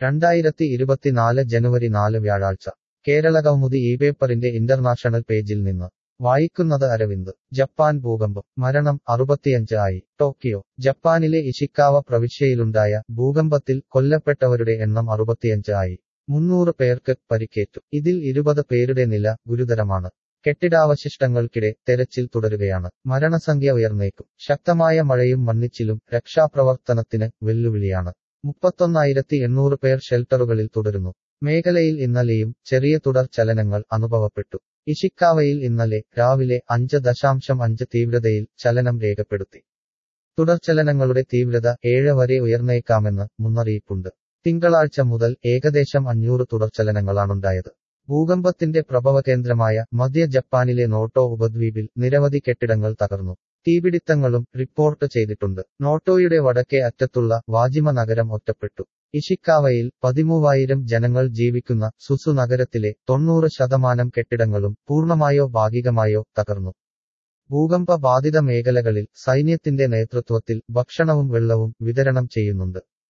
രണ്ടായിരത്തി ഇരുപത്തിനാല് ജനുവരി നാല് വ്യാഴാഴ്ച കേരള കൗമുദി ഈ പേപ്പറിന്റെ ഇന്റർനാഷണൽ പേജിൽ നിന്ന് വായിക്കുന്നത് അരവിന്ദ് ജപ്പാൻ ഭൂകമ്പം മരണം അറുപത്തിയഞ്ച് ആയി ടോക്കിയോ ജപ്പാനിലെ ഇഷിക്കാവ പ്രവിശ്യയിലുണ്ടായ ഭൂകമ്പത്തിൽ കൊല്ലപ്പെട്ടവരുടെ എണ്ണം അറുപത്തിയഞ്ച് ആയി മുന്നൂറ് പേർക്ക് പരിക്കേറ്റു ഇതിൽ ഇരുപത് പേരുടെ നില ഗുരുതരമാണ് കെട്ടിടാവശിഷ്ടങ്ങൾക്കിടെ തെരച്ചിൽ തുടരുകയാണ് മരണസംഖ്യ ഉയർന്നേക്കും ശക്തമായ മഴയും മണ്ണിച്ചിലും രക്ഷാപ്രവർത്തനത്തിന് വെല്ലുവിളിയാണ് മുപ്പത്തൊന്നായിരത്തി എണ്ണൂറ് പേർ ഷെൽട്ടറുകളിൽ തുടരുന്നു മേഖലയിൽ ഇന്നലെയും ചെറിയ തുടർ ചലനങ്ങൾ അനുഭവപ്പെട്ടു ഇഷിക്കാവയിൽ ഇന്നലെ രാവിലെ അഞ്ച് ദശാംശം അഞ്ച് തീവ്രതയിൽ ചലനം രേഖപ്പെടുത്തി തുടർചലനങ്ങളുടെ തീവ്രത ഏഴ് വരെ ഉയർന്നേക്കാമെന്ന് മുന്നറിയിപ്പുണ്ട് തിങ്കളാഴ്ച മുതൽ ഏകദേശം അഞ്ഞൂറ് തുടർചലനങ്ങളാണുണ്ടായത് ഭൂകമ്പത്തിന്റെ പ്രഭവകേന്ദ്രമായ മധ്യ ജപ്പാനിലെ നോട്ടോ ഉപദ്വീപിൽ നിരവധി കെട്ടിടങ്ങൾ തകർന്നു തീപിടിത്തങ്ങളും റിപ്പോർട്ട് ചെയ്തിട്ടുണ്ട് നോട്ടോയുടെ വടക്കേ അറ്റത്തുള്ള വാജിമ നഗരം ഒറ്റപ്പെട്ടു ഇഷിക്കാവയിൽ പതിമൂവായിരം ജനങ്ങൾ ജീവിക്കുന്ന സുസു നഗരത്തിലെ തൊണ്ണൂറ് ശതമാനം കെട്ടിടങ്ങളും പൂർണ്ണമായോ ഭാഗികമായോ തകർന്നു ഭൂകമ്പ ബാധിത മേഖലകളിൽ സൈന്യത്തിന്റെ നേതൃത്വത്തിൽ ഭക്ഷണവും വെള്ളവും വിതരണം ചെയ്യുന്നുണ്ട്